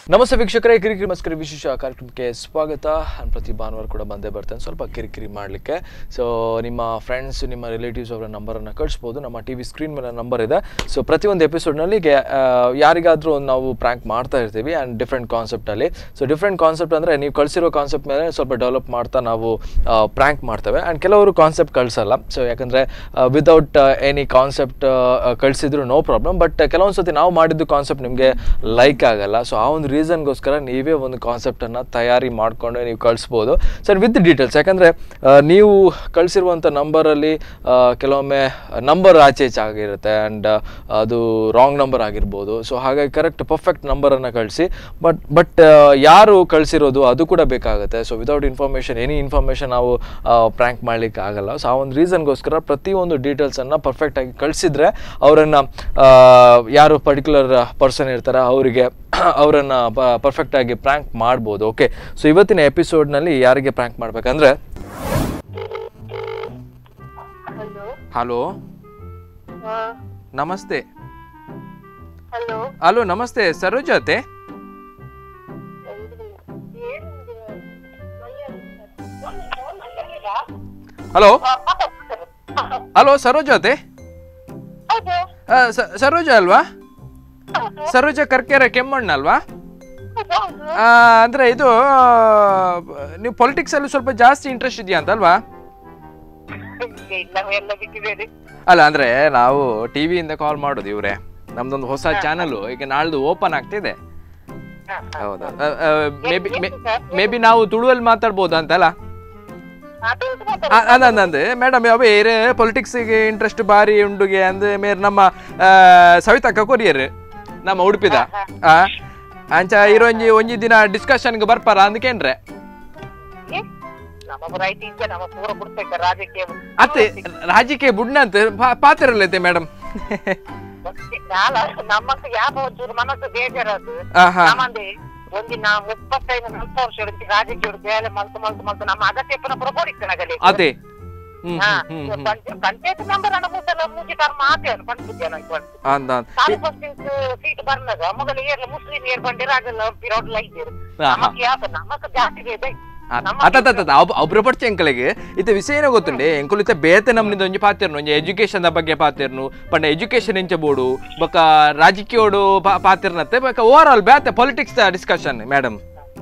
ನಮಸ್ತೆ ವೀಕ್ಷಕರೇ ಕಿರಿಕಿರಿ ಮಸ್ಕರಿ ವಿಶೇಷ ಕಾರ್ಯಕ್ರಮಕ್ಕೆ ಸ್ವಾಗತ ನಾನು ಪ್ರತಿ ಭಾನುವಾರ ಕೂಡ ಬಂದೇ ಬರ್ತೇನೆ ಸ್ವಲ್ಪ ಕಿರಿಕಿರಿ ಮಾಡಲಿಕ್ಕೆ ಸೊ ನಿಮ್ಮ ಫ್ರೆಂಡ್ಸ್ ನಿಮ್ಮ ರಿಲೇಟಿವ್ಸ್ ಅವರ ನಂಬರನ್ನು ಕಳಿಸ್ಬೋದು ನಮ್ಮ ಟಿ ವಿ ಸ್ಕ್ರೀನ್ ಮೇಲೆ ನಂಬರ್ ಇದೆ ಸೊ ಪ್ರತಿಯೊಂದು ಎಪಿಸೋಡ್ನಲ್ಲಿ ಯಾರಿಗಾದರೂ ನಾವು ಪ್ರ್ಯಾಂಕ್ ಮಾಡ್ತಾ ಇರ್ತೀವಿ ಆ್ಯಂಡ್ ಡಿಫ್ರೆಂಟ್ ಕಾನ್ಸೆಪ್ಟಲ್ಲಿ ಸೊ ಡಿಫ್ರೆಂಟ್ ಕಾನ್ಸೆಪ್ಟ್ ಅಂದರೆ ನೀವು ಕಳಿಸಿರೋ ಕಾನ್ಸೆಪ್ಟ್ ಮೇಲೆ ಸ್ವಲ್ಪ ಡೆವಲಪ್ ಮಾಡ್ತಾ ನಾವು ಪ್ರ್ಯಾಂಕ್ ಮಾಡ್ತೇವೆ ಆ್ಯಂಡ್ ಕೆಲವರು ಕಾನ್ಸೆಪ್ಟ್ ಕಳಿಸಲ್ಲ ಸೊ ಯಾಕಂದರೆ ವಿದೌಟ್ ಎನಿ ಕಾನ್ಸೆಪ್ಟ್ ಕಳಿಸಿದ್ರು ನೋ ಪ್ರಾಬ್ಲಮ್ ಬಟ್ ಕೆಲವೊಂದು ಸತಿ ನಾವು ಮಾಡಿದ್ದು ಕಾನ್ಸೆಪ್ಟ್ ನಿಮಗೆ ಲೈಕ್ ಆಗಲ್ಲ ಸೊ ಆ ಒಂದು ರೀಸನ್ಗೋಸ್ಕರ ನೀವೇ ಒಂದು ಕಾನ್ಸೆಪ್ಟನ್ನು ತಯಾರಿ ಮಾಡಿಕೊಂಡು ನೀವು ಕಳಿಸ್ಬೋದು ಸರ್ ವಿತ್ ಡೀಟೇಲ್ಸ್ ಯಾಕಂದರೆ ನೀವು ಕಳಿಸಿರುವಂಥ ನಂಬರಲ್ಲಿ ಕೆಲವೊಮ್ಮೆ ನಂಬರ್ ಆಚೆ ಈಚೆ ಆಗಿರುತ್ತೆ ಆ್ಯಂಡ್ ಅದು ರಾಂಗ್ ನಂಬರ್ ಆಗಿರ್ಬೋದು ಸೊ ಹಾಗಾಗಿ ಕರೆಕ್ಟ್ ಪರ್ಫೆಕ್ಟ್ ನಂಬರನ್ನು ಕಳಿಸಿ ಬಟ್ ಬಟ್ ಯಾರು ಕಳಿಸಿರೋದು ಅದು ಕೂಡ ಬೇಕಾಗುತ್ತೆ so without information any information ನಾವು ಪ್ರ್ಯಾಂಕ್ ಮಾಡಲಿಕ್ಕೆ ಆಗಲ್ಲ ಸೊ ಆ ಒಂದು ರೀಸನ್ಗೋಸ್ಕರ ಪ್ರತಿಯೊಂದು ಡೀಟೇಲ್ಸನ್ನು ಪರ್ಫೆಕ್ಟಾಗಿ ಕಳಿಸಿದ್ರೆ ಅವರನ್ನು ಯಾರು ಪರ್ಟಿಕ್ಯುಲರ್ ಪರ್ಸನ್ ಇರ್ತಾರೆ ಅವರಿಗೆ ಅವರನ್ನು ಪರ್ಫೆಕ್ಟಾಗಿ ಪ್ರ್ಯಾಂಕ್ ಮಾಡ್ಬೋದು ಓಕೆ ಸೊ ಇವತ್ತಿನ ಎಪಿಸೋಡ್ನಲ್ಲಿ ಯಾರಿಗೆ ಪ್ರ್ಯಾಂಕ್ ಮಾಡ್ಬೇಕಂದ್ರೆ ಹಲೋ ಹಲೋ ನಮಸ್ತೆ ಹಲೋ ಹಲೋ ನಮಸ್ತೆ ಸರೋಜತೆ ಹಲೋ ಹಲೋ ಸರೋಜತೆ ಹೌದು ಸರೋಜ ಅಲ್ವಾ ಸರೋಜ ಕರ್ಕೆರೆ ಕೆಮ್ಮಣ್ಣ ಅಲ್ವಾ ಹೌದು ಆ, ಅಂದ್ರೆ ಇದು ಆ, ನೀವು ಪೊಲಿಟಿಕ್ಸ್ ಅಲ್ಲಿ ಸ್ವಲ್ಪ ಜಾಸ್ತಿ ಇಂಟ್ರೆಸ್ಟ್ ಇದೆಯಾ ಅಂತ ಅಲ್ವಾ ನಾವೆಲ್ಲ ಬಿಟ್ಟಿದ್ದೇವೆ ಅಲ್ಲ ಅಂದ್ರೆ ನಾವು ಟಿವಿಯಿಂದ ಕಾಲ್ ಮಾಡೋದು ಇವ್ರೆ ನಮ್ದೊಂದು ಹೊಸ ಚಾನಲ್ ಈಗ ನಾಳ್ದು ಓಪನ್ ಆಗ್ತಿದೆ ಹೌದಾ ಮೇ ಬಿ ಮೇ ಬಿ ನಾವು ತುಳುವಲ್ಲಿ ಮಾತಾಡ್ಬೋದು ಅಂತಲ್ಲ ಅದಂದ್ರೆ ಮೇಡಮ್ ಯಾವ ಏರೆ ಪೊಲಿಟಿಕ್ಸಿಗೆ ಇಂಟ್ರೆಸ್ಟ್ ಬಾರಿ ಉಂಡುಗೆ ಅಂದ್ರೆ ಮೇರ್ ನಮ್ಮ ಆ, ಸವಿತಕ್ಕ ಕೊರಿಯರ್ ನಮ್ಮ ಉಡುಪಿದ ಆ ಅಂಚ ಇರೊಂಜಿ ಒಂಜಿ ದಿನ ಡಿಸ್ಕಷನ್ಗೆ ಬರ್ಪಾರ ಅಂದ್ಕೇನ್ರೆ ನಮ್ಮ ರೈಟ್ ಈಗ ನಮ್ಮ ಪೂರ ಬಿಡ್ಬೇಕ ರಾಜಕೀಯ ಅತ್ತೆ ರಾಜಕೀಯ ಬುಡ್ನ ಅಂತ ಪಾತ್ರಲ್ಲೈತೆ ಮೇಡಮ್ ನಾಲ ನಮ್ಮಕ್ಕ ಯಾವ ಒಂಚೂರು ಮನಸ್ಸು ಬೇಜಾರದು ಆಹಾ ನಮ್ಮಂದೆ ಒಂದಿನ ಮುಪ್ಪತ್ತೈದು ನಲ್ವತ್ತು ವರ್ಷ ಹಿಡಿದು ರಾಜಕೀಯ ಬೇಲೆ ಮಲ್ತು ಮಲ್ತು ಮಲ್ತು ನಮ್ಮ ಅಗತ್ಯಪ್ಪನ ಪ್ರಬೋಡಿಸ್ತನಗಲಿ ಅದೇ ಹ್ಮ್ ಹಾ ಹ್ಮ್ ಹ್ಮ್ ಹ್ಮ್ ಪಂಚಾಯತ್ ನಂಬರ್ ಅನ್ನ ಮೂಸಲ ಮೂಜಿ ಟರ್ ಮಾತೆ ಪಂಚಾಯತ್ ಬಂತು ಅಂದ ಕಾಲು ಪರ್ಸೆಂಟ್ ಸೀಟ್ ಬಂದಾಗ ಮೊದಲು ಏರ್ಲ ಮುಸ್ಲಿಂ ಏರ್ ಬಂದಿರ ಆಗಲ್ಲ ಪಿರೋಡ್ ಲೈಜರ್ ಆಹಾ. ನಮಕ್ ಯಾಕ ನಮಕ್ ಜಾತಿ ಬೇದೆ ಅತ್ತ ಒಬ್ರು ಪಡ್ಚೆ ಎಂಕಲಿಗೆ ಇತ್ತೆ ವಿಷಯ ಏನೋ ಗೊತ್ತುಂಡೆ ಎಂಕುಲು ಇತ್ತೆ ಬೇತೆ ನಮ್ನಿಂದ ಒಂಜಿ ಪಾತಿರ್ನು ಒಂಜಿ ಎಜುಕೇಶನ್ ಬಗ್ಗೆ ಪಾತಿರ್ನು ಪಂಡ ಎಜುಕೇಶನ್ ಇಂಚ ಬೋಡು ಬೊಕ ರಾಜಕೀಯೋಡು ಪಾ- ಪಾತಿರ್ನತ್ತೆ ಬೊಕ ಓವರ್ ಆಲ್ ಬೇತೆ ಪೊಲಿಟಿಕ್ಸ್ ಡಿಸ್ಕಷನ್ ಮೇಡಮ್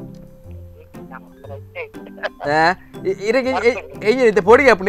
ಇರಗೆ ಏನಿದೆ ಪೋಡಿಗೆ ಅಪ್ಪಣಿ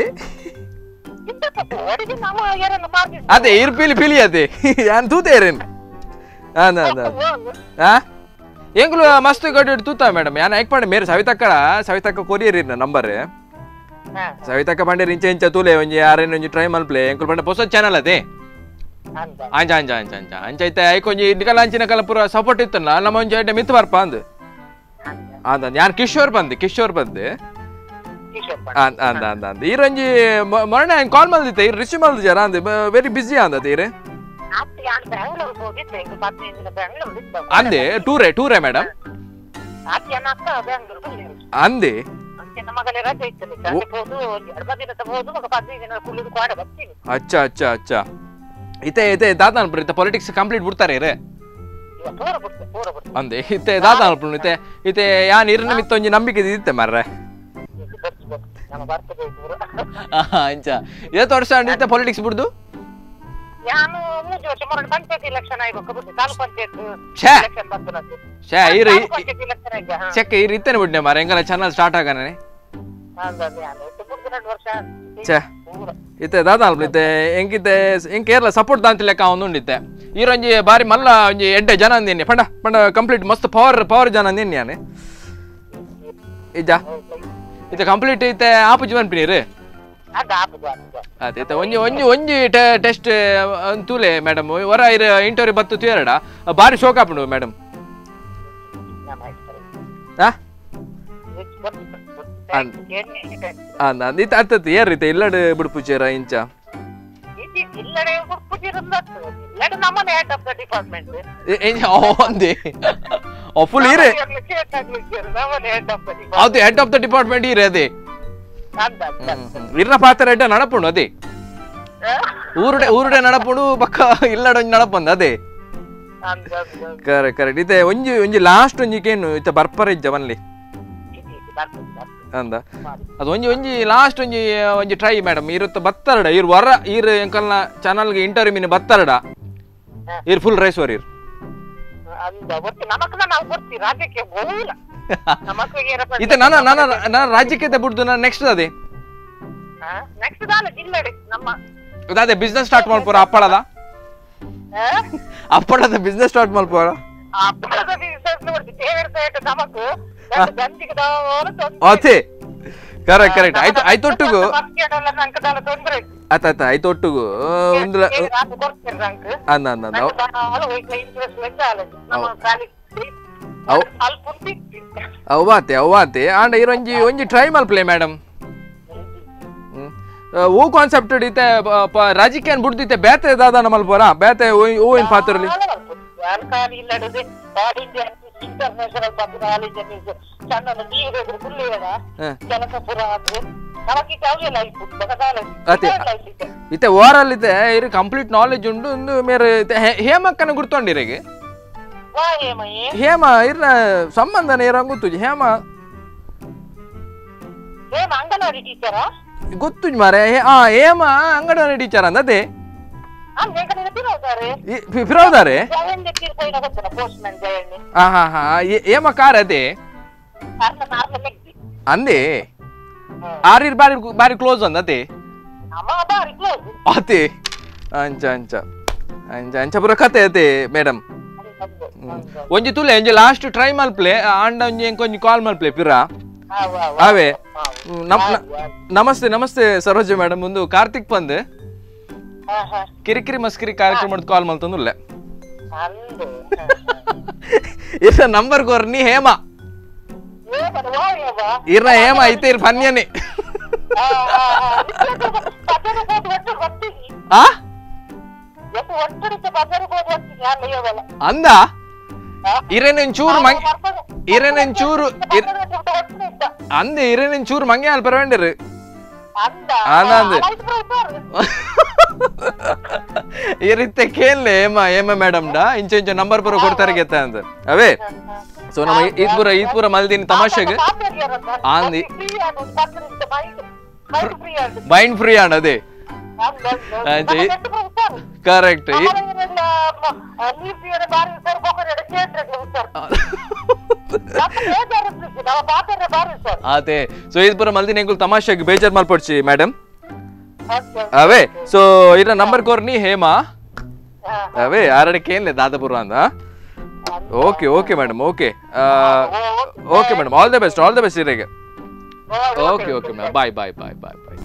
ನಮ್ಮ ಯಾರನ್ನ ಮಾಡ್ತಿದ್ವಿ ಅದೇ ಇರ್ ಪಿಲಿ ಪಿಲಿ ಅದೇ ಯಾನ್ ತೂತೆ ಇರೇನು ಅಂದ ಅಂದ ಆ ಎಂಕುಲು ಮಸ್ತ್ ಗಡಿ ತೂತ ಮೇಡಮ್ ಯಾನ್ ಐಕ್ ಪಂಡೆ ಮೇರೆ ಸವಿತಕ್ಕಳ ಸವಿತಕ್ಕ ಕೊರಿಯರ್ ಇರ್ನ ನಂಬರ್ ಸವಿತಕ್ಕ ಪಂಡೆ ಇಂಚ ಇಂಚ ತೂಲೆ ಒಂಜಿ ಆರೇನು ಒಂಜಿ ಟ್ರೈ ಮಲ್ಪ್ಲೆ ಎಂಕುಲು ಪಂಡೆ ಹೊಸ ಚಾನಲ್ ಅದೇ ಅಂತ ಅಂಚ ಅಂಚ ಅಂಚ ಅಂಚ ಅಂಚ ಐತೆ ಐಕೊಂಜಿ ಇಡ್ಕಲ ಅಂಚಿನ ಕಲ ಪೂರ ಸಪೋರ್ಟ್ ಇತ್ತಲ್ಲ ನಮ್ಮ ಒಂಜಿ ಐಟೆ ಮಿತ್ ಬರ್ಪ ಅಂದ್ ಅಂದ ಯಾನ್ ಕಿಶೋರ್ ಬಂದ್ ಕಿಶೋರ್ ಬಂದ್ ಕಿಶೋರ್ ಪಂಡ್. ಅಂದ ಅಂದ ಅಂದ ಅಂದ ಈರೊಂಜಿ ಮೊನ್ನೆ ಕಾಲ್ ಮಲ್ದಿತ್ತೆ ಇರ್ ರಿಸೀವ್ ಮಲ್ದ ಜರ ಅಂದ್ ವೆರಿ ಬಿಸಿ ಅಂದತೆ ಇರೆ ಅತ್ತೆ ಯಾನ್ ಬ್ಯಾಂಗ್ಳೂರ್ ಹೋಗಿದ್ದೆ ಈಗ ಹದಿನೈದು ದಿನ ಬ್ಯಾಂಗ್ಳೂರ್ ಇದ್ದ ಅಂದೆ ಟೂರೇ ಟೂರೇ ಮೇಡಮ್ ಅತ್ತೆ ನನ್ನ ಅಕ್ಕ ಬ್ಯಾಂಗ್ಳೂರ್ ಬಂದಿರು ಅಂದೆ ಅಂತೆ ನಮಗಲ್ಲಿ ರಜೆ ಇತ್ತು ಸಂಡೆ ಹೋದು ಎರಡು ದಿನ ಹೋದು ಮಗ ಹದಿನೈದು ದಿನ ಕುಳಿದು ಕ್ವಾಡ ಬರ್ತೀನಿ ಅಚ್ಚ ಅಚ್ಚ ಅಚ್ಚ ಇತೆ ಇತೆ ದಾದ ಅನ್ಪುರ ಇತ್ತೆ ಪೊಲಿಟಿಕ್ಸ್ ಕಂಪ್ಲೀಟ್ ಬಿಡ್ತಾರೆ ಇರೆ ಇವ ಪೂರ ಬಿಡ್ತೆ ಪೂರ ಬಿಡ್ತೆ ಅಂದೆ ಇತ್ತೆ ದಾದ ಅನ್ಪುರ ಇತೆ ಇತೆ ಯಾನ್ ಇರನ ಮಿತ್ತ ಒಂಜಿ ನಂಬಿಕೆ ಇದ್ದಿತ್ತೆ ಮರ್ರೆ ಇದು ಬರ್ಸ್ಬೇಕು ನಮ್ಮ ಬರ್ತದೆ ಪೂರ ಅಂಚ ಇವತ್ತು ವರ್ಷ ಇತ್ತೆ ಪೊಲಿಟಿಕ್ಸ್ ಬಿಡ್ದು ನಾನು ಮೂರು ವರ್ಷ ಮೊನ್ನೆ ಪಂಚಾಯತ್ ಇಲೆಕ್ಷನ್ ಆಗ್ಬೇಕು ಬಿಟ್ಟು ತಾಲೂಕ್ ಪಂಚಾಯತ್ ಛೇ ಇಲೆಕ್ಷನ್ ಬಂತು ನಂದು ಛೇ ಇರು ತಾಲೂಕ್ ಪಂಚಾಯತ್ ಇಲೆಕ್ಷನ್ ಆಯ್ತು ಹಾ ಚೆಕ್ ಇರು ಇತ್ತೇನೆ ಬಿಡ್ನೆ ಮಾರ ಹೆಂಗಲ್ಲ ಚಾನಲ್ ಸ್ಟಾರ್ಟ್ ಆಗನೆ ಹಂಗಾಗಿ ನಾನು ಇತ್ತು ಬಿಟ್ಟು ಎರಡು ವರ್ಷ ಛೇ ಪೂರ ಇತ್ತೆ ದಾದ ಅಲ್ಪ ಇತ್ತೆ ಎಂಕಿತ್ತೆ ಎಂಕ್ ಏರ್ಲ ಸಪೋರ್ಟ್ ದಾಂತ ಲೆಕ್ಕ ಅವನು ಉಂಡಿತ್ತೆ ಈರೊಂಜಿ ಬಾರಿ ಮಲ್ಲ ಒಂಜಿ ಎಡ್ಡೆ ಜನ ಅಂದಿನಿ ಪಂಡ ಪಂಡ ಕಂಪ್ಲೀಟ್ ಮಸ್ತ್ ಪವರ್ ಪವರ್ ಜನ ಅಂದಿನಿ ಯಾನೆ ಇಜ್ಜ ಇತ್ತೆ ಕಂಪ್ಲೀಟ್ ಇತ್ತೆ ಆಪು ಜೀವನ್ ಪಿನೀರ್ ಅದು ಆಪುದು ಆಪುದು ಅದೇ ಇತ್ತೆ ಒಂಜಿ ಒಂಜಿ ಒಂಜಿ ಟೆಸ್ಟ್ ತೂಲೆ ಮೇಡಮ್ ಹೊರ ಇರ ಇಂಟರ್ವ್ಯೂ ಬತ್ತು ತೂಯರಡ ಬಾರಿ ಶೋಕ್ ಆಪುಂಡು ಮೇಡಮ್ ನಮ್ಮ ಹೆಸರು ಆ ಹೆಚ್ಚು ಬರ್ತು ಅನ್- ಏನು ಅಂದ ಅಂದ ಇತ್ತೆ ಅತ್ತತ್ತು ಏರಿತೆ ಇಲ್ಲಡ್ ಬಿಡ್ಪುಚೇರ ಇಂಚ ಇದು ಇಲ್ಲಡೆ ಕುಟ್ಟಿರಂದತ್ತು ಇಲ್ಲಡೆ ನಮ್ಮನೆ ಹೆಡ್ ಆಫ್ ದ ಡಿಪಾರ್ಟ್ಮೆಂಟ್ ಎ- ಎ- ಒಂದೇ ಫುಲ್ ಇರೆ ನಮ್ಮನೆ ಹೆಡ್ ಆಫ್ ದ ಅದು ಹೆಡ್ ಆಫ್ ದ ಡಿಪಾರ್ಟ್ಮೆಂಟ್ ಇರೆ ಅದೇ ಡಿಪಾರ್ಟ್ಮೆಂಟ್ ಇರ್ನ ಪಾತ್ರ ಎಡ್ಡ ನಡಪುಂಡು ಅದೇ ಊರುಡೆ ಊರುಡೆ ನಡಪುಂಡು ಪಕ್ಕ ಇಲ್ಲಡ ಒಂಜಿ ನಡಪಂದು ಅದೇ ಅಂದ್ ಅಂದ್ ಅಂದ್. ಕರೆಕ್ಟ್ ಕರೆಕ್ಟ್ ಇತ್ತೆ ಒಂಜಿ ಒಂಜಿ ಲಾಸ್ಟ್ ಒಂಜಿಕೇನು ಇತ್ತ ಬರ್ಪರ ಇಜ್ಜ ಬನ್ಲಿ ಇದು ಇದು ಬರ್ತದೆ, ಬರ್ತದೆ. ಅಂದ ಮಾಡಿ. ಅದು ಒಂಜಿ ಒಂಜಿ ಲಾಸ್ಟ್ ಒಂಜಿ ಒಂಜಿ ಟ್ರೈ ಮೇಡಮ್ ಇರುತ್ತ ಬತ್ತರಡ ಇರ್ ವರ ಇರ್ ಎಂಕಲ್ನ ಚಾನಲ್ಗೆ ಇಂಟರ್ವ್ಯೂ ಮೀನು ಬತ್ತರಡ ಇರ್ ಫುಲ್ ರೈಸ್ ವರ್ ಇರ್ ಅಂದ ಒಟ್ಟು ನಮಕ್ನ ನಾವು ಬರ್ತೀವಿ ರಾಜ್ಯಕ್ಕೆ ಹೋಗಿಲ್ಲ ನಮಕ್ಕಿಗೆ ಇತ್ತೆ ನಾನು ನಾನು ನಾನು ರಾಜ್ಯಕ್ಕೆ ಬಿಡ್ದು ನಾನು ನೆಕ್ಸ್ಟ್ ಅದೇ ನೆಕ್ಸ್ಟ್ ದಾಲ ಜಿಲ್ಲೆಡೆ ನಮ್ಮ ಅದೇ ಬಿಸ್ನೆಸ್ ಸ್ಟಾರ್ಟ್ ಮಾಡ್ಬೋರ ಅಪ್ಪಳದ ಆ? ಅಪ್ಪಳದ ಬಿಸ್ನೆಸ್ ಸ್ಟಾರ್ಟ್ ಮಾಡ್ಬೋರ ಆ ಹಬ್ಬದ ದಿವಸ ನೋಡಿ ದೇವರ ಏಟು ನಮಕ್ ಎರಡು ಗಂಜಿಗೆ ದಾವಲು ತೊಂದ್ರೆ. ಅದೇ ಕರೆಕ್ಟ್ ಕರೆಕ್ಟ್ ಆಯ್ತು ಆಯ್ತೊಟ್ಟಿಗೂ ಮಸ್ಕೆಟೆಲ್ಲ ನಂಗೆ ದಾಲ ತೊಂದ್ರೆ ಆತ ಆತ ಆಯ್ತೊಟ್ಟಿಗೂ ಒಂದು ಏ, ರಾತ್ರಿ ಕೊಡ್ತೀರಿ ನಂಗೆ ಅಂದ ಅಂದ ಅಂದ ನಂಗೆ ದಾಲ ಹೋಯ್ತು ಇಂಟ್ರೆಸ್ಟ್ ಲೆಕ್ಕ ಆಲ ನಮ್ಮ ಖಾಲಿ ಅವ್ ಸ್ವಲ್ಪ ಉಂಟಿತ್ತು. ಅವ್ವಾತೆ ಅವ್ವಾತೆ ಆಂಡ ಇರೊಂಜಿ ಒಂಜಿ ಟ್ರೈ ಮಲ್ಪ್ಲೆ ಮೇಡಮ್ ಓ ಕಾನ್ಸೆಪ್ಟ್ ಇತ್ತೆ ರಾಜಕೀಯ ಬಿಡ್ದಿತ್ತೆ ಬೇತೆ ದಾದಾನ ಮಲ್ಪೋರ ಬೇತೆ ಓ ಏನ್ ಪಾತ್ರಲಿ ನಾನು ಖಾಲಿ ಇಲ್ಲಡದೆ all India international public college ಚಂದನ ನೀರು ಫುಲ್ ಇರದ ಹ. ಜನಕಪುರ ಅದು ನಮಗೆ ಯಾವುದಿಲ್ಲ ಇತ್ತು ಬಗದಾಲ ಅದೇ. ಇತ್ತೆ ಓವರಾಲ್ ಇತ್ತೆ ಇರು ಕಂಪ್ಲೀಟ್ ನಾಲೆಜ್ ಉಂಡು ಒಂದು ಮೇರೆ ಇತ್ತೆ ಹೇ- ಹೇಮಕ್ಕನ ಗುರ್ತೊಂಡಿರೆಗೆ ವಾ ಏಮಯ್ಯ ಹೇಮ ಇರ್ನ ಸಂಬಂಧನ ಇರಂಗ್ ಗೊತ್ತು ಹೇಮ ಏಮ ಅಂಗನವಾಡಿ ಟೀಚರಾ ಗೊತ್ತು ಮಾರೆ ಹೇ- ಆ ಹೇಮ ಅಂಗನವಾಡಿ ಟೀಚರ್ ಅಂದದೆ ಅಲ್ಲಿ ಹೆಂಗನೆ ತಿರೋದಾರೆ ಫಿರೋದಾರೆ ಜಯಣ್ಣ ತೀರ್ಪೈನ ಗೊತ್ತಲ್ಲ ಪೋಸ್ಟ್ ಮ್ಯಾನ್ ಜಯಣ್ಣ ಹಾ ಹಾ ಹಾ ಏ- ಹೇಮ ಕಾರ್ ಅದೇ ಅರ್ಧ ನಾರ್ಮ ಲೆಕ್ತಿ ಅಂದೆ ಆರಿರ್ ಬಾರಿ ಬಾರಿ ಕ್ಲೋಸ್ ಅಂದತೆ ಅಮ್ಮ ಬಾರಿ ಕ್ಲೋಸ್ ಅತೆ ಅಂಚ ಅಂಚ ಅಂಚ ಅಂಚ ಪೂರ ಕತೆ ಅತೆ ಮೇಡಮ್ ಒಂಜಿ ತುಲೆ ಒಂಜಿ ಲಾಸ್ಟ್ ಟ್ರೈ ಮಲ್ಪ್ಲೆ ಆಂಡ ಒಂಜಿ ಎಂಕ್ ಒಂಜಿ ಕಾಲ್ ಮಲ್ಪ್ಲೆ ಪಿರ ಅವೇ ಹ್ಮ್, ನಮ್ ನ- ನಮಸ್ತೆ ನಮಸ್ತೆ ಸರೋಜ ಮೇಡಮ್ ಒಂದು ಕಾರ್ತಿಕ್ ಬಂದ್ ಕಿರಿಕಿರಿ ಮಸ್ಕಿರಿ ಕಾರ್ಯಕ್ರಮ ಕಾಲ್ ಮಲ್ತಂದುಲ್ಲೆ ಅಂದು ಇರ್ನ ನಂಬರ್ ಕೋರ್ ನೀ ಹೇಮ ಏಮದ ವಾ ಏಮ ಇರ್ನ ಹೇಮ ಐತೆ ಇರ್ ಪನ್ಯನಿ ಬಜಾರ್ ಹೋಗಿ ಒಟ್ಟು ಬರ್ತೀನಿ ಆ ಎಷ್ಟು ಒಟ್ಟಡಿಕೆ ಬಜಾರ್ ಹೋಗಿ ಬರ್ತೀನಿ ಅಲ್ಲ ಏವಲ್ಲ ಅಂದ ಇರೇನೇನ್ ಚೂರು ಮಂಗ್ ಇರೇನೇನ್ ಚೂರು ಇರ್- ಅಂದೆ ಇರೇನೇನ್ ಚೂರು ಮಂಗೆ ಅಲ್ಪ ಪರವಂಡಿರು ಅಂದ ಅಂದ ಅಂದೆ. ಇರಿತ್ತೆ ಕೇಳ್ಲೆ ಏಮ ಏಮ ಮೇಡಮ್ ಡಾ ಇಂಚ ಇಂಚ ನಂಬರ್ ಪೂರ ಕೊಡ್ತಾರೆ ಗೆತ್ತ ಅಂತ ಅವೇ ಸೊ ನಮ್ಮ ಈದ್ ಪೂರ ಈದ್ ಪೂರ ಮಲ್ದಿನ ತಮಾಷೆಗೆ ಆಂದಿ ಮೈಂಡ್ ಫ್ರೀ ಆಂಡ್ ಅದೇ ಕರೆಕ್ಟ್ ಆತೆ ಸೊ ಈದ್ ಪೂರ ಮಲ್ದಿನ ಎಂಗುಲ್ ತಮಾಷೆಗೆ ಬೇಜಾರ್ ಮಲ್ಪಡ್ಸಿ ಮೇಡಮ್ ಅವೇ ಸೊ ಇರ ನಂಬರ್ ಕೋರ್ ನೀ ಹೇಮಾ ಅವೇ ಆರಡಕ್ಕೆ ಏನ್ಲೆ ದಾದಾಪುರ ಅಂದ okay okay madam okay okay madam all the best all the best ಇರೆಗೆ okay okay madam bye bye bye bye bye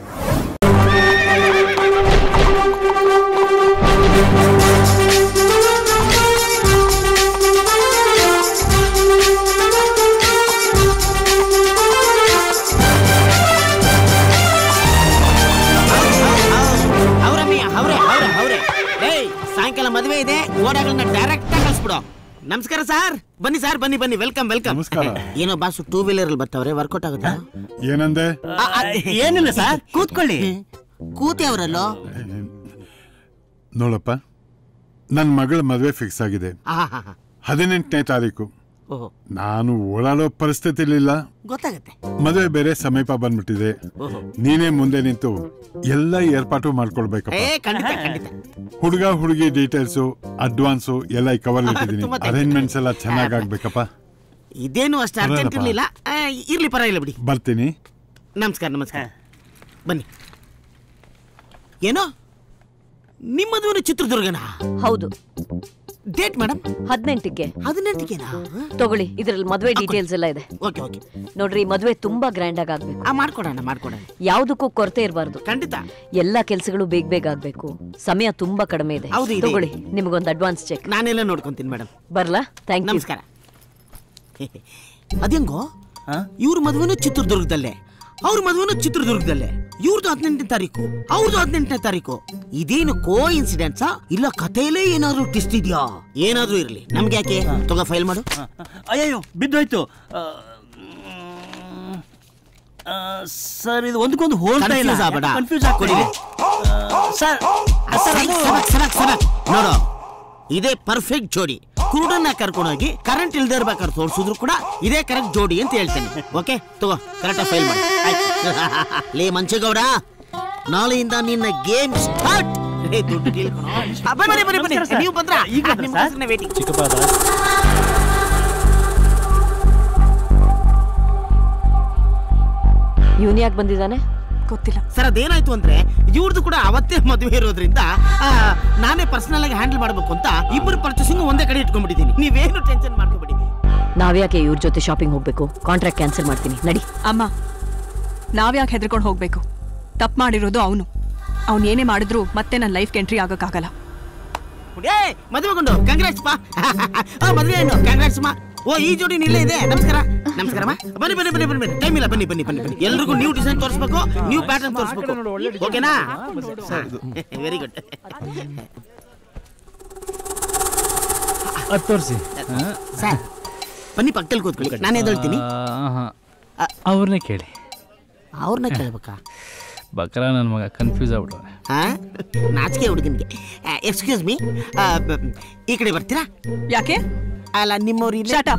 ಅವ್ರಮ್ಮಯ್ಯ ಅವ್ರೆ ಅವ್ರೆ ಅವ್ರೆ ಏಯ್ ಸಾಯಂಕಾಲ ಮದುವೆ ಇದೆ ಓಡಾಗಳನ್ನ ಡೈರೆಕ್ಟ್ ಆಗಿ ಕಳ್ಸ್ಬಿಡು ನಮಸ್ಕಾರ ಸರ್ ಬನ್ನಿ ಸರ್ ಬನ್ನಿ ಬನ್ನಿ ವೆಲ್ಕಮ್ ವೆಲ್ಕಮ್ ನಮಸ್ಕಾರ. ಏನೋ ಬಾಸು ಟೂ ವೀಲರ್ ಅಲ್ಲಿ ಬರ್ತಾವ್ರೆ ವರ್ಕೌಟ್ ಆಗುತ್ತಾ ಏನಂದೆ ಏನಿಲ್ಲ ಸರ್ ಕೂತ್ಕೊಳ್ಳಿ ಕೂತಿ ಅವರಲ್ಲೋ ನೋಡಪ್ಪ ನನ್ನ ಮಗಳ ಮದುವೆ ಫಿಕ್ಸ್ ಆಗಿದೆ ಹದಿನೆಂಟನೇ ತಾರೀಕು ಓಹೋ ನಾನು ಓಡಾಡೋ ಪರಿಸ್ಥಿತಿಲಿಲ್ಲ ಗೊತ್ತಾಗತ್ತೆ ಮದುವೆ ಬೇರೆ ಸಮೀಪ ಬಂದ್ಬಿಟ್ಟಿದೆ ನೀನೇ ಮುಂದೆ ನಿಂತು ಎಲ್ಲ ಏರ್ಪಾಟು ಮಾಡ್ಕೊಳ್ಬೇಕಪ್ಪ ಏ ಖಂಡಿತ ಖಂಡಿತ ಹುಡುಗ ಹುಡುಗಿ ಡೀಟೇಲ್ಸು ಅಡ್ವಾನ್ಸು ಎಲ್ಲ ಈ ಕವರ್ ಇಟ್ಟಿದ್ದೀನಿ ತುಂಬಾ thanks. ಅರೇಂಜ್ಮೆಂಟ್ಸ್ ಎಲ್ಲ ಚೆನ್ನಾಗ್ ಆಗ್ಬೇಕಪ್ಪ ಇದೇನು ಅಷ್ಟು ಅರ್ಜೆಂಟ್ ಪರವಾಗಿಲ್ಲಪ್ಪ. ಇರ್ಲಿಲ್ಲ ಆ, ಇರ್ಲಿ ಪರವಾಗಿಲ್ಲ ಬಿಡಿ ಬರ್ತೀನಿ ನಮಸ್ಕಾರ ನಮಸ್ಕಾರ ಬನ್ನಿ ಏನೋ ನಿಮ್ಮ ಮದುವೆ ಚಿತ್ರದುರ್ಗನ ಹೌದು ಡೇಟ್ ಮೇಡಮ್ ಹದಿನೆಂಟಕ್ಕೆ ಹದಿನೆಂಟಕ್ಕೇನಾ ತಗೊಳ್ಳಿ ಇದ್ರಲ್ಲಿ ಮದ್ವೆ ಡೀಟೇಲ್ಸ್ ಎಲ್ಲ ಇದೆ ಓಕೆ ಓಕೆ ನೋಡ್ರಿ ಮದ್ವೆ ತುಂಬಾ ಗ್ರ್ಯಾಂಡ್ ಆಗಿ ಆಗ್ಬೇಕು ಆ ಮಾಡ್ಕೊಡೋಣ ಮಾಡ್ಕೊಡೋಣ ಯಾವ್ದಕ್ಕೂ ಕೊರತೆ ಇರಬಾರ್ದು ಖಂಡಿತ ಎಲ್ಲಾ ಕೆಲ್ಸಗಳು ಬೇಗ ಬೇಗ ಆಗ್ಬೇಕು ಸಮಯ ತುಂಬಾ ಕಡಿಮೆ ಇದೆ ಹೌದು, ಇದೆ, ತಗೊಳ್ಳಿ ನಿಮ್ಗೊಂದು ಅಡ್ವಾನ್ಸ್ ಚೆಕ್ ನಾನೆಲ್ಲ ನೋಡ್ಕೊಂತೀನಿ ಮೇಡಮ್ ಬರ್ಲಾ ಥ್ಯಾಂಕ್ ಯು ನಮಸ್ಕಾರ ಅದೇಂಗೋ ಇವ್ರ ಮದುವೆನೂ ಚಿತ್ರದುರ್ಗದಲ್ಲೇ ಅವ್ರ ಮದುವೆನೂ ಚಿತ್ರದುರ್ಗದಲ್ಲೇ ಇವ್ರದ್ದು ಹದಿನೆಂಟನೇ ತಾರೀಕು ಅವ್ರದ್ದು ಹದಿನೆಂಟನೇ ತಾರೀಕು ಇದೇನು ಕೋ ಇನ್ಸಿಡೆನ್ಸಾ ಇಲ್ಲ ಕಥೆಯಲ್ಲೇ ಏನಾದ್ರು ಟ್ವಿಸ್ಟ್ ಇದೆಯಾ ಏನಾದ್ರೂ ಇರ್ಲಿ ನಮ್ಗೆ ಯಾಕೆ ತಗೋ ಫೈಲ್ ಮಾಡು ಅಯ್ಯಯ್ಯೋ ಬಿದ್ದೋಯ್ತು ಸರ್ ಇದು ಒಂದಕ್ಕೊಂದು ಹೋಲ್ತಾ ಇಲ್ಲ Confuse ಆಗ್ಬೇಡ. ಕನ್ಫ್ಯೂಸ್ ಆಗ್ಕೊಡಿ ಸರ್ ಸಬಕ್, ಸಬಕ್, ಸಬಕ್. ನೋಡು ಇದೇ ಪರ್ಫೆಕ್ಟ್ ಜೋಡಿ ಕುರುಡನ್ನ ಕರ್ಕೊಂಡೋಗಿ ಕರೆಂಟ್ ಇಲ್ದೇ ಇರ್ಬೇಕಾದ್ರೆ ತೋರ್ಸಿದ್ರು ಕೂಡ ಇದೇ ಕರೆಕ್ಟ್ ಜೋಡಿ ಅಂತ ಹೇಳ್ತೇನೆ ಓಕೆ ತಗೋ ಕರೆಕ್ಟಾಗಿ ಫೈಲ್ ಮಾಡಿ ಆಯ್ತು. ಲೇ ಮಂಚೇಗೌಡ ನಾಳೆಯಿಂದ ನಿನ್ನ ಗೇಮ್ ಸ್ಟಾರ್ಟ್ ದುಡ್ಡು deal ಕಣೋ. ಆ, ಬನ್ನಿ ಬನ್ನಿ ಬನ್ನಿ ನೀವು ಬಂದ್ರ ಈಗ ನಿಮ್ಮ ವೇಟಿಂಗ್ ಇವನ್ ಯಾಕೆ ಬಂದಿದ್ದಾನೆ ಗೊತ್ತಿಲ್ಲ ಸರ್ ಅದೇನಾಯ್ತು ಅಂದ್ರೆ ಇವ್ರದ್ದು ಕೂಡ ಅವತ್ತೇ ಮದುವೆ ಇರೋದ್ರಿಂದ ಆ, ನಾನೇ ಪರ್ಸನಲ್ ಆಗಿ ಹ್ಯಾಂಡಲ್ ಮಾಡ್ಬೇಕು ಅಂತ ಇಬ್ಬರು ಪರ್ಚೇಸಿಂಗ್ ಒಂದೇ ಕಡೆ ಇಟ್ಕೊಂಡ್ಬಿಟ್ಟಿದ್ದೀನಿ ನೀವೇನು ಟೆನ್ಷನ್ ಮಾಡ್ಕೋಬೇಡಿ ನಾವ್ಯಾಕೆ ಇವ್ರ ಜೊತೆ ಶಾಪಿಂಗ್ ಹೋಗ್ಬೇಕು ಕಾಂಟ್ರಾಕ್ಟ್ ಕ್ಯಾನ್ಸಲ್ ಮಾಡ್ತೀನಿ ನಡಿ ಅಮ್ಮ ನಾವ್ಯಾಕೆ ಹೆದರ್ಕೊಂಡು ಹೋಗ್ಬೇಕು ತಪ್ಪು ಮಾಡಿರೋದು ಅವನು ಅವ್ನು ಏನೇ ಮಾಡಿದ್ರು ಮತ್ತೆ ನನ್ನ ಲೈಫ್ಗೆ ಎಂಟ್ರಿ ಆಗೋಕ್ಕಾಗಲ್ಲ ಏ ಮದುವೆಗೊಂಡು ಕಂಗ್ರಾಟ್ಸ್ ಪಾ ಆ, ಮದುವೆ ಏನು ಕಂಗ್ರಾಟ್ಸ್ ಮಾ ಓ ಈ ಜೋಡಿ ನಿಲ್ಲೇ ಇದೆ ನಮಸ್ಕಾರ ನಮಸ್ಕಾರಮ್ಮ ಬನ್ನಿ ಬನ್ನಿ ಬನ್ನಿ ಬನ್ನಿ ಟೈಮ್ ಇಲ್ಲ ಬನ್ನಿ ಬನ್ನಿ ಬನ್ನಿ ಬನ್ನಿ ಎಲ್ರಿಗೂ ನ್ಯೂ ಡಿಸೈನ್ ತೋರಿಸ್ಬೇಕು ನ್ಯೂ ಪ್ಯಾಟರ್ನ್ ತೋರಿಸ್ಬೇಕು ಓಕೆನಾ ವೆರಿ ಗುಡ್ ಅದು ತೋರಿಸಿ ಸರ್ ಬನ್ನಿ ಪಕ್ಕದಲ್ಲಿ ಕೂತ್ಕೊಳ್ಳಿ ನಾನು ಎದ್ದೇಳ್ತೀನಿ ಅವ್ರನ್ನೇ ಕೇಳಿ ಅವ್ರನ್ನ ಕೇಳ್ಬೇಕಾ ಬಕ್ರ ನನ್ನ ಮಗ ಕನ್ಫ್ಯೂಸ್ ಆಗ್ಬಿಟ್ಟವ್ರೆ ಹಾ ನಾಚಿಕೆ ಹುಡುಗನಿಗೆ ಎಕ್ಸ್ಕ್ಯೂಸ್ ಮೀ ಈ ಕಡೆ ಬರ್ತೀರಾ ಯಾಕೆ ಅಲ್ಲ ನಿಮ್ಮವ್ರು ಇಲ್ಲ Shut up.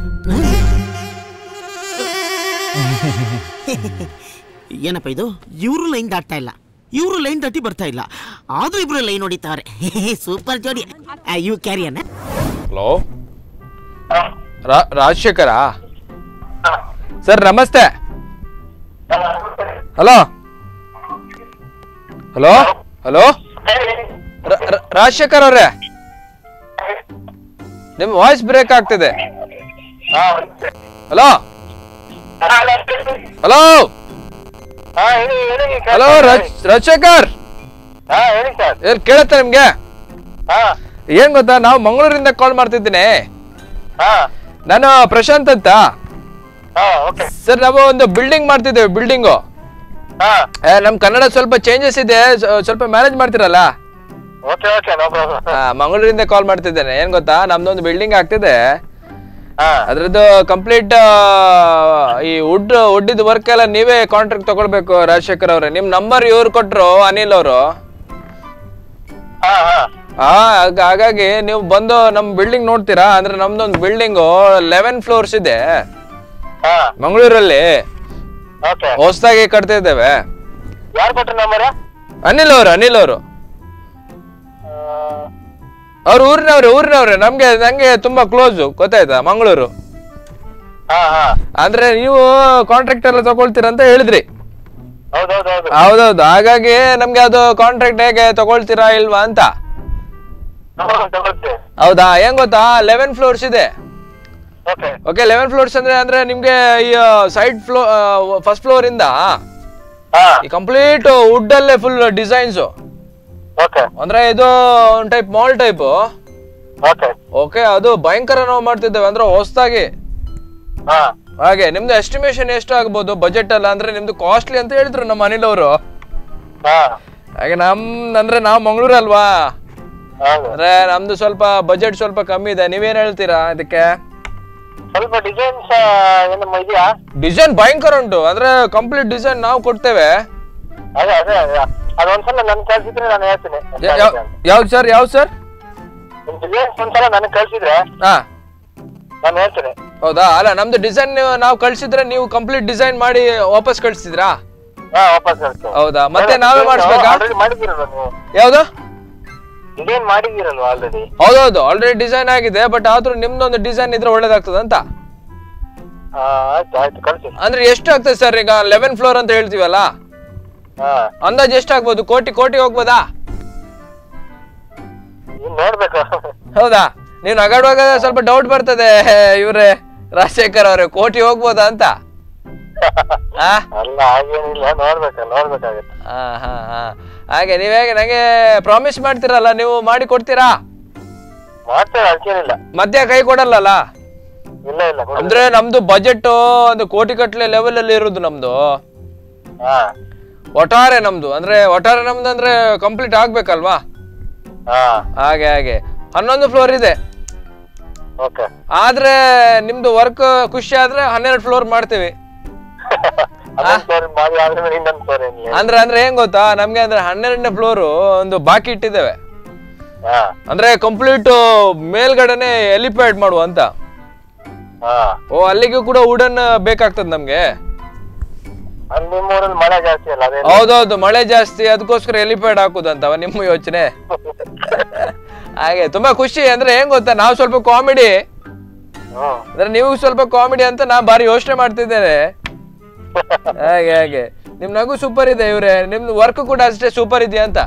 ಏನಪ್ಪ ಇದು ಇವರು ಲೈನ್ ದಾಟ್ತಾ ಇಲ್ಲ ಇವರು ಲೈನ್ ದಾಟಿ ಬರ್ತಾ ಇಲ್ಲ ಆದ್ರೂ ಇಬ್ರು ಲೈನ್ ಹೊಡಿತಾವ್ರೆ ಸೂಪರ್ ಜೋಡಿ ಯು ಕ್ಯಾರಿಯನ್ ಹಲೋ ರಾಜಶೇಖರಾ ಸರ್ ನಮಸ್ತೆ ಹಲೋ ಹಲೋ ಹಲೋ ರಾಜಶೇಖರ್ ಅವ್ರೆ ನಿಮ್ಮ ವಾಯ್ಸ್ ಬ್ರೇಕ್ ಆಗ್ತಿದೆ ಹಲೋ ಹಲೋ ಹಾ ಹೇಳಿ ಹೇಳಿ ಹಲೋ ರಾಜಶೇಖರ್ ಹಾ ಹೇಳಿ ಸರ್ ಏನ್ ಕೇಳುತ್ತೆ ನಿಮ್ಗೆ ಹಾ ಏನ್ ಗೊತ್ತಾ ನಾವು ಮಂಗಳೂರಿಂದ ಕಾಲ್ ಮಾಡ್ತಿದ್ದೀನಿ ಹಾ ನಾನು ಪ್ರಶಾಂತ್ ಅಂತ ಹಾ ಓಕೆ ಸರ್ ನಾವು ಒಂದು ಬಿಲ್ಡಿಂಗ್ ಮಾಡ್ತಿದ್ದೇವೆ ಬಿಲ್ಡಿಂಗು ಹಾ ನಮ್ ಕನ್ನಡ ಸ್ವಲ್ಪ ಚೇಂಜಸ್ ಇದೆ ಸ್ವ- ಸ್ವಲ್ಪ ಮ್ಯಾನೇಜ್ ಮಾಡ್ತಿರಲ್ಲ ಓಕೆ ಓಕೆ ನೋ ಪ್ರಾಬ್ಲಮ್ ಆ, ಮಂಗಳೂರಿಂದ ಕಾಲ್ ಮಾಡ್ತಿದ್ದೇನೆ ಏನ್ ಗೊತ್ತಾ ನಮ್ದೊಂದು ಬಿಲ್ಡಿಂಗ್ ಆಗ್ತಿದೆ ಹಾ ಅದ್ರದ್ದು ಕಂಪ್ಲೀಟ್ ಈ ವುಡ್ ವುಡ್ಡಿದ ವರ್ಕ್ ಎಲ್ಲ ನೀವೇ ಕಾಂಟ್ರಾಕ್ಟ್ ತಗೊಳ್ಬೇಕು ರಾಜಶೇಖರ್ ಅವ್ರೆ ನಿಮ್ ನಂಬರ್ ಇವ್ರು ಕೊಟ್ರು ಅನಿಲ್ ಅವರು ಹಾ ಹಾ ಆ ಹಾಗ- ಹಾಗಾಗಿ ನೀವು ಬಂದು ನಮ್ ಬಿಲ್ಡಿಂಗ್ ನೋಡ್ತೀರಾ ಅಂದ್ರೆ ನಮ್ದೊಂದು ಬಿಲ್ಡಿಂಗು ಲೆವೆನ್ ಫ್ಲೋರ್ಸ್ ಇದೆ ಹಾ ಮಂಗಳೂರಲ್ಲಿ ಓಕೆ ಹೊಸದಾಗಿ ಕಟ್ತಾ ಇದ್ದೇವೆ ಯಾರು ಕೊಟ್ಟ ನಂಬರ್ ಅನಿಲ್ ಅವರು ಅನಿಲ್ ಅವರು ಅವ್ರು ಊರಿನವ್ರೆ ಊರಿನವ್ರೆ ನಮ್ಗೆ ನಂಗೆ ತುಂಬಾ ಕ್ಲೋಸ್ ಗೊತ್ತಾಯ್ತಾ ಮಂಗಳೂರು ಹಾ ಹಾ ಅಂದ್ರೆ ನೀವು ಕಾಂಟ್ರಾಕ್ಟ್ ಎಲ್ಲ ತಗೊಳ್ತೀರಾ ಅಂತ ಹೇಳಿದ್ರಿ ಹೌದೌದು ಹೌದು ಹೌದೌದು ಹಾಗಾಗಿ ನಮ್ಗೆ ಅದು ಕಾಂಟ್ರಾಕ್ಟ್ ಹೇಗೆ ತಗೊಳ್ತೀರಾ ಇಲ್ವಾ ಅಂತ ತಗೊಳ್ತೀನಿ, ತಗೊಳ್ತೀನಿ ಹೌದಾ ಹೆಂಗ್ ಗೊತ್ತಾ ಲೆವೆನ್ ಫ್ಲೋರ್ಸ್ ಇದೆ ಓಕೆ ಓಕೆ ಲೆವೆನ್ ಫ್ಲೋರ್ಸ್ ಅಂದ್ರೆ ಅಂದ್ರೆ ನಿಮ್ಗೆ ಈ ಸೈಡ್ ಫ್ಲೋರ್ ಫಸ್ಟ್ ಫ್ಲೋರ್ ಇಂದ ಹಾ ಈ ಕಂಪ್ಲೀಟ್ ವುಡ್ ಅಲ್ಲೇ ಫುಲ್ ಡಿಸೈನ್ಸ್ ಓಕೆ ಅಂದ್ರೆ ಇದು ಒಂದ್ type mall type okay okay ಅದು ಭಯಂಕರ ನಾವು ಮಾಡ್ತಿದ್ದೇವೆ ಅಂದ್ರೆ ಹೊಸದಾಗಿ ಹಾ ಹಾಗೆ ನಿಮ್ದು ಎಸ್ಟಿಮೇಶನ್ ಎಷ್ಟು ಆಗ್ಬೋದು ಬಜೆಟ್ ಅಲ್ಲ ಅಂದ್ರೆ ನಿಮ್ದು ಕಾಸ್ಟ್ಲಿ ಅಂತ ಹೇಳಿದ್ರು ನಮ್ಮ ಅನಿಲ್ ಅವರು ಹಾ ಹಾಗೆ ನಮ್ ಅಂದ್ರೆ ನಾವು ಮಂಗಳೂರು ಅಲ್ವಾ ಹೌದು ಅಂದ್ರೆ ನಮ್ದು ಸ್ವಲ್ಪ ಬಜೆಟ್ ಸ್ವಲ್ಪ ಕಮ್ಮಿ ಇದೆ ನೀವೇನ್ ಹೇಳ್ತೀರಾ ಇದಕ್ಕೆ ಸ್ವಲ್ಪ ಡಿಸೈನ್ಸ್ ಏನು ಇದೆಯಾ ಡಿಸೈನ್ ಭಯಂಕರ ಉಂಟು ಅಂದ್ರೆ ಕಂಪ್ಲೀಟ್ ಡಿಸೈನ್ ನಾವು ಕೊಡ್ತೇವೆ ಅದೇ ಅದೇ ಅದೇ ಅದೊಂದ್ಸಲ ನನ್ ಕಳ್ಸಿದ್ರೆ ನಾನು ಹೇಳ್ತೀನಿ ಯಾ- ಯಾವ- ಯಾವ್ದು ಸರ್ ಯಾವ್ದು ಸರ್ ನಿಮ್ ಡಿಸೈನ್ಸ್ ಒಂದ್ಸಲ ನನಗೆ ಕಳ್ಸಿದ್ರೆ ಹಾ ನಾನು ಹೇಳ್ತೀನಿ ಹೌದಾ ಅಲ್ಲ ನಮ್ದು ಡಿಸೈನ್ ನಾವು ಕಳ್ಸಿದ್ರೆ ನೀವು ಕಂಪ್ಲೀಟ್ ಡಿಸೈನ್ ಮಾಡಿ ವಾಪಸ್ ಕಳ್ಸಿದ್ರಾ ಹಾ ವಾಪಸ್ ಕಳ್ಸಿ ಹೌದಾ ಮತ್ತೆ ನಾವೇ ಮಾಡಿಸ್ಬೇಕಾ ಆಲ್ರೆಡಿ ಮಾಡಿದ್ದೀರಲ್ವ ನೀವು ಯಾವ್ದು ಡಿಸೈನ್ ಮಾಡಿದ್ದೀರಲ್ವ ಆಲ್ರೆಡಿ ಹೌದೌದು ಆಲ್ರೆಡಿ ಡಿಸೈನ್ ಆಗಿದೆ ಬಟ್ ಆದ್ರೂ ನಿಮ್ದೊಂದು ಡಿಸೈನ್ ಇದ್ರೆ ಒಳ್ಳೇದಾಗ್ತದೆ ಅಂತ ಆಯ್ತು ಆಯ್ತು ಕಳ್ಸಿ ಅಂದ್ರೆ ಎಷ್ಟು ಆಗ್ತದೆ ಸರ್ ಈಗ ಲೆವೆನ್ ಫ್ಲೋರ್ ಅಂತ ಹೇಳ್ತೀವಲ್ಲ ಹಾ ಅಂದಾಜ್ ಎಷ್ಟಾಗ್ಬೋದು ಕೋಟಿ ಕೋಟಿ ಹೋಗ್ಬೋದಾ ಇನ್ ನೋಡ್ಬೇಕು ಹೌದಾ ನೀವು ನಗಾಡುವಾಗ ಸ್ವಲ್ಪ ಡೌಟ್ ಬರ್ತದೆ ಇವ್ರೆ ರಾಜಶೇಖರ್ ಅವ್ರೆ ಕೋಟಿ ಹೋಗ್ಬೋದಾ ಅಂತ ಆ? ಅಲ್ಲ ಹಾಗೇನಿಲ್ಲ ನೋಡ್ಬೇಕು ನೋಡ್ಬೇಕಾಗತ್ತೆ ಆ, ಹಾ ಹಾ ಹಾಗೆ ನೀವ್ ಹೇಗೆ ನಂಗೆ ಪ್ರಾಮಿಸ್ ಮಾಡ್ತೀರಲ್ಲ ನೀವು ಮಾಡಿ ಕೊಡ್ತೀರಾ ಮಾಡ್ತೇವೆ ಅದಕ್ಕೇನಿಲ್ಲ ಮಧ್ಯ ಕೈ ಕೊಡಲ್ಲಲ್ಲ ಇಲ್ಲ ಇಲ್ಲ ಕೊಡು. ಅಂದ್ರೆ ನಮ್ದು ಬಜೆಟ್ ಒಂದು ಕೋಟಿ ಕಟ್ಲೆ ಲೆವೆಲ್ ಅಲ್ಲಿ ಇರುದು ನಮ್ದು ಹಾ ಒಟ್ಟಾರೆ ನಮ್ದು ಅಂದ್ರೆ ಒಟ್ಟಾರೆ ನಮ್ದು ಅಂದ್ರೆ ಕಂಪ್ಲೀಟ್ ಆಗ್ಬೇಕಲ್ವಾ ಹಾ ಹಾಗೆ ಹಾಗೆ ಹನ್ನೊಂದು ಫ್ಲೋರ್ ಇದೆ ಓಕೆ ಆದ್ರೆ ನಿಮ್ದು ವರ್ಕ್ ಖುಷಿ ಆದ್ರೆ ಹನ್ನೆರಡು ಫ್ಲೋರ್ ಮಾಡ್ತೀವಿ ಅದೊಂದು ಸ್ಟೋರಿ ಮಾಡಿ ಆದ್ರೆ ಇನ್ನೊಂದು ಸ್ಟೋರಿ ಅಂದ್ರೆ ಅಂದ್ರೆ ಏನ್ ಗೊತ್ತಾ ನಮ್ಗೆ ಅಂದ್ರೆ ಹನ್ನೆರಡನೇ ಫ್ಲೋರ್ ಒಂದು ಬಾಕಿ ಇಟ್ಟಿದ್ದೇವೆ ಹಾ ಅಂದ್ರೆ ಕಂಪ್ಲೀಟ್ ಮೇಲ್ಗಡೆನೆ ಎಲಿಪ್ಯಾಡ್ ಮಾಡುವ ಅಂತ ಹಾ ಓ ಅಲ್ಲಿಗೂ ಕೂಡ ವುಡನ್ ಬೇಕಾಗ್ತದೆ ನಮ್ಗೆ ಅಲ್ಲಿ ನಿಮ್ಮೂರಲ್ಲಿ ಮಳೆ ಜಾಸ್ತಿ ಅಲ್ಲ ಅದೇ ಹೌದೌದು ಮಳೆ ಜಾಸ್ತಿ ಅದಕ್ಕೋಸ್ಕರ ಎಲಿಪ್ಯಾಡ್ ಹಾಕುದಂತವ ನಿಮ್ಮ ಯೋಚನೆ ಹಾಗೆ ತುಂಬಾ ಖುಷಿ ಅಂದ್ರೆ ಏನ್ ಗೊತ್ತಾ ನಾವು ಸ್ವಲ್ಪ ಕಾಮಿಡಿ ಹ್ಮ್ ಅಂದ್ರೆ ನೀವು ಸ್ವಲ್ಪ ಕಾಮಿಡಿ ಅಂತ ನಾ ಬಾರಿ ಯೋಚನೆ ಮಾಡ್ತಿದ್ದೇನೆ ಹಾಗೆ ಹಾಗೆ ನಿಮ್ ನಗು ಸೂಪರ್ ಇದೆ ಇವ್ರೆ ನಿಮ್ದು ವರ್ಕ್ ಕೂಡ ಅಷ್ಟೇ ಸೂಪರ್ ಇದೆಯಾ ಅಂತ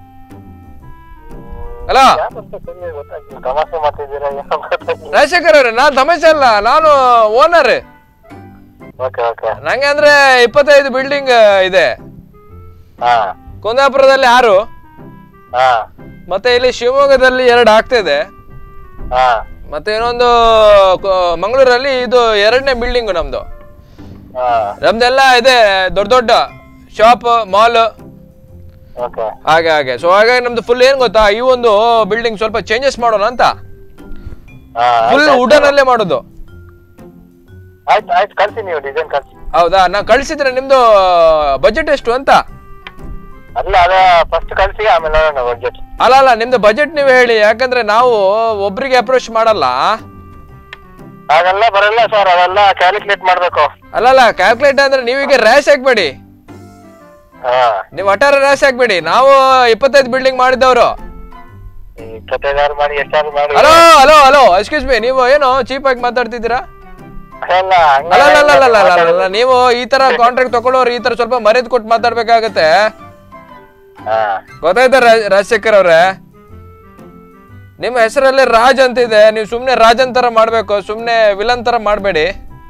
ಅಲ್ಲ ಯಾಕಂತ ಸುಮ್ನೆ ಗೊತ್ತಾಗ್ತಿಲ್ಲ. ತಮಾಷೆ ಮಾಡ್ತಿದ್ದೀರಾ ಏನೋ ಗೊತ್ತಾಗ್ತಿಲ್ಲ. ರಾಜಶೇಖರ್ ಅವ್ರೆ ನಾನ್ ತಮಾಷೆ ಅಲ್ಲ ನಾನು ಓನರ್ ಓಕೆ ಓಕೆ ನಂಗೆ ಅಂದ್ರೆ ಇಪ್ಪತ್ತೈದು ಬಿಲ್ಡಿಂಗ್ ಇದೆ ಹಾ ಕುಂದಾಪುರದಲ್ಲಿ ಆರು ಹಾ ಮತ್ತೆ ಇಲ್ಲಿ ಶಿವಮೊಗ್ಗದಲ್ಲಿ ಎರಡು ಆಗ್ತಿದೆ ಹಾ ಮತ್ತೆ ಇನ್ನೊಂದು ಕ- ಮಂಗಳೂರಲ್ಲಿ ಇದು ಎರಡನೇ ಬಿಲ್ಡಿಂಗ್ ನಮ್ದು ಹಾ ನಮ್ದೆಲ್ಲ ಇದೆ ದೊಡ್ಡ ದೊಡ್ಡ ಶಾಪ್ ಮಾಲ್ ಓಕೆ ಹಾಗೆ ಹಾಗೆ ಸೊ ಹಾಗಾಗಿ ನಮ್ದು ಫುಲ್ ಏನ್ ಗೊತ್ತಾ ಈ ಒಂದು ಬಿಲ್ಡಿಂಗ್ ಸ್ವಲ್ಪ ಚೇಂಜಸ್ ಮಾಡೋಣ ಅಂತ ಹಾ ಫುಲ್ ವುಡನ್ ಅಲ್ಲೇ ಮಾಡೋದು ಆಯ್ತು ಆಯ್ತು ಕಳ್ಸಿ ನೀವು ಡಿಸೈನ್ ಕಳ್ಸಿ ಹೌದಾ ನಾ ಕಳ್ಸಿದ್ರೆ ನಿಮ್ದು ಬಜೆಟ್ ಎಷ್ಟು ಅಂತ ಅಲ್ಲ ಅದ ಫಸ್ಟ್ ಕಳ್ಸಿ ಆಮೇಲೆ ನೋಡೋಣ ಬಡ್ಜೆಟ್ ಅಲ್ಲ ಅಲ್ಲ ನಿಮ್ದು ಬಜೆಟ್ ನೀವು ಹೇಳಿ ಯಾಕಂದ್ರೆ ನಾವು ಒಬ್ರಿಗೆ ಅಪ್ರೋಚ್ ಮಾಡಲ್ಲ ಹಾಗೆಲ್ಲ ಬರಲ್ಲ ಸರ್ ಅವೆಲ್ಲ ಕ್ಯಾಲ್ಕುಲೇಟ್ ಮಾಡ್ಬೇಕು ಅಲ್ಲಲ್ಲ ಕ್ಯಾಲ್ಕುಲೇಟ್ ಅಂದ್ರೆ ನೀವೀಗ ರ್ಯಾಶ್ ಹಾಕ್ಬೇಡಿ ಹಾ ನೀವು ಅಟಾರ ರ್ಯಾಶ್ ಹಾಕ್ಬೇಡಿ ನಾವು ಇಪ್ಪತ್ತೈದು ಬಿಲ್ಡಿಂಗ್ ಮಾಡಿದವರು ಇಪ್ಪತ್ತೈದಾರು ಮಾಡಿ ಎಷ್ಟಾದ್ರು ಮಾಡಿ hello hello hello excuse me ನೀವು ಏನು ಚೀಪ್ ಆಗಿ ಮಾತಾಡ್ತಿದ್ದೀರಾ ಅಲ್ಲ ಹಂಗೆ ಅಲ್ಲ ಅಲ್ಲ ಅಲ್ಲ ಅಲ್ಲ ಅಲ್ಲ ಅಲ್ಲ ನೀವು ಈ ತರ ಕಾಂಟ್ರಾಕ್ಟ್ ತಗೊಳ್ಳೋರು ಈ ತರ ಸ್ವಲ್ಪ ಮರ್ಯಾದೆ ಕೊಟ್ಟು ಮಾತಾಡ್ಬೇಕಾಗತ್ತೆ ಹಾ ಗೊತ್ತಾಯ್ತಾ ರಾಜ್- ರಾಜಶೇಖರ್ ಅವ್ರೆ ನಿಮ್ಮ ಹೆಸರಲ್ಲೇ ರಾಜ್ ಅಂತ ಇದೆ ನೀವು ಸುಮ್ನೆ ರಾಜನ್ ತರ ಮಾಡ್ಬೇಕು ಸುಮ್ನೆ ವಿಲನ್ ತರ ಮಾಡಬೇಡಿ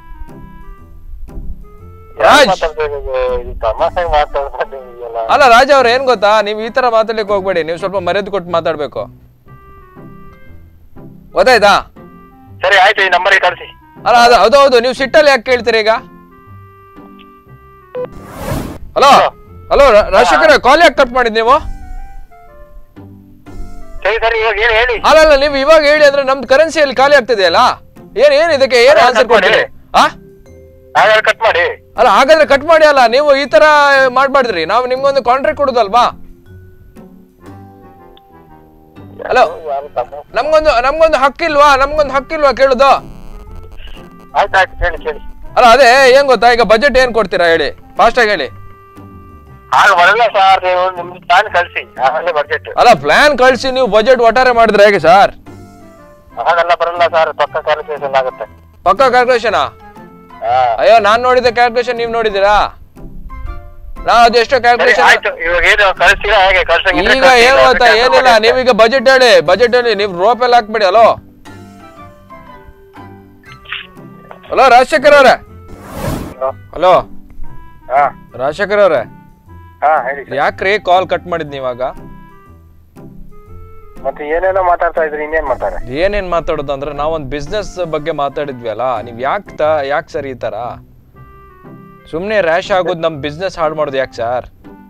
ರಾಜ್ ಇದು ತಮಾಷೆಗೆ ಮಾತಾಡ್ತಿದ್ದೀಯಲ್ಲ ಅಲ್ಲ ರಾಜ್ ಅವ್ರ ಏನ್ ಗೊತ್ತಾ ನೀವು ಈ ತರ ಮಾತಾಡ್ಲಿಕ್ಕೆ ಹೋಗ್ಬೇಡಿ ನೀವು ಸ್ವಲ್ಪ ಮರ್ಯಾದೆ ಕೊಟ್ಟು ಮಾತಾಡ್ಬೇಕು ಗೊತ್ತಾಯ್ತಾ ಸರಿ ಆಯ್ತು ಈ ನಂಬರಿಗೆ ಕಳ್ಸಿ ಅಲ್ಲ ಅದು ಹೌದು ಹೌದು ನೀವು ಸಿಟ್ಟಲ್ಲಿ ಯಾಕೆ ಕೇಳ್ತೀರಿ ಈಗ ಹಲೋ ಹಲೋ ರಾಜಶೇಖರ್ ಕಾಲ್ ಯಾಕೆ ಕಟ್ ಮಾಡಿದ್ ನೀವು ಸರಿ ಸರಿ ಇವಾಗ ಏನ್ ಹೇಳಿ ಅಲ್ಲ ಅಲ್ಲ ನೀವು ಇವಾಗ ಹೇಳಿ ಅಂದ್ರೆ ನಮ್ದು ಕರೆನ್ಸಿಯಲ್ಲಿ ಖಾಲಿ ಆಗ್ತಿದೆಯಲ್ಲ ಏನ್ ಏನ್ ಇದಕ್ಕೆ ಏನ್ ಅದೇ ಆನ್ಸರ್ cut ಮಾಡಿ. ಕೊಡ್ತೀರಿ ಆ ಹಾಗಾದ್ರೆ ಕಟ್ ಮಾಡಿ ಅಲ್ಲ ಹಾಗಾದ್ರೆ ಕಟ್ ಮಾಡಿ ಅಲ್ಲ ನೀವು ಈ ತರ ಮಾಡ್ಬಾರ್ದ್ರಿ ನಾವು ನಿಮ್ಗೊಂದು ಕಾಂಟ್ರಾಕ್ಟ್ ಕೊಡುದಲ್ವಾ ಹಲೋ ಯಾರು ತಮ್ಮ ನಮ್ಗೊಂದು ನಮ್ಗೊಂದು ಹಕ್ಕಿಲ್ವಾ ನಮ್ಗೊಂದು ಹಕ್ಕಿಲ್ವಾ ಕೇಳುದು ಆಯ್ತು ಆಯ್ತು ಕೇಳಿ ಕೇಳಿ ಅಲ್ಲ ಅದೇ ಏನ್ ಗೊತ್ತಾ ಈಗ ಬಜೆಟ್ ಏನ್ ಕೊಡ್ತೀರಾ ಹೇಳಿ ಫಾಸ್ಟ್ ಆಗಿ ಹೇಳಿ ಹಾಗೆ ಬರಲ್ಲ ಸರ್ ನೀವು ನಿಮ್ದು ಪ್ಲಾನ್ ಕಳ್ಸಿ ಆಮೇಲೆ ಬಡ್ಜೆಟ್ ಅಲ್ಲ ಪ್ಲಾನ್ ಕಳ್ಸಿ ನೀವು ಬಜೆಟ್ ಒಟ್ಟಾರೆ ಮಾಡಿದ್ರೆ ಹೇಗೆ ಸರ್ ಹಾಗೆಲ್ಲ ಬರಲ್ಲ ಸರ್ ಪಕ್ಕ ಕ್ಯಾಲ್ಕುಲೇಷನ್ ಆಗುತ್ತೆ ಪಕ್ಕ ಕ್ಯಾಲ್ಕುಲೇಷನಾ ಹಾ ಅಯ್ಯೋ ನಾನ್ ನೋಡಿದ ಕ್ಯಾಲ್ಕುಲೇಷನ್ ನೀವು ನೋಡಿದ್ದೀರಾ ನಾ ಅದೆಷ್ಟೋ ಸರಿ ಕ್ಯಾಲ್ಕುಲೇಷನ್ ಆಯ್ತು ಇವಾಗ ಏನು ಕಳಿಸ್ತೀರಾ ಹೇಗೆ ಕಳ್ಸಂಗಿದ್ರೆ ಈಗ ಕಳ್ಸಿ, ಏನ್ ಇಲ್ಲ ಗೊತ್ತಾ ಅಂದ್ರೆ ಏನಿಲ್ಲ cancel ನೀವೀಗ ಬಜೆಟ್ ಹೇಳಿ ಬಜೆಟ್ ಹೇಳಿ ನೀವು ರೋಪ್ ಎಲ್ಲ ಹಾಕ್ಬಿಡಿ ಹಲೋ ಹಲೋ ರಾಜಶೇಖರ್ ಅವ್ರೆ Hello. ಹಲೋ ಹಾ ರಾಜಶೇಖರ್ ಅವ್ರೆ ಹಾ ಹೇಳಿ sir. ಯಾಕ್ರಿ ಕಾಲ್ ಕಟ್ ಮಾಡಿದ್ ನೀವಾಗ ಮತ್ತೆ ಏನೇನೋ ಮಾತಾಡ್ತಾ ಇದ್ರಿ ಇನ್ನೇನ್ ಮಾತಾಡ ಏನೇನ್ ಮಾತಾಡೋದು ಅಂದ್ರೆ ನಾವೊಂದ್ ಬಿಸ್ನೆಸ್ ಬಗ್ಗೆ ಮಾತಾಡಿದ್ವಿ ಅಲ್ಲ ನೀವ್ ಯಾಕ್ ತ ಯಾಕೆ ಸರ್ ಈ ತರ ಸುಮ್ನೆ ರ್ಯಾಶ್ ಆಗೋದು ನಮ್ ಬಿಸ್ನೆಸ್ ಹಾಳು ಮಾಡೋದು ಯಾಕೆ ಸರ್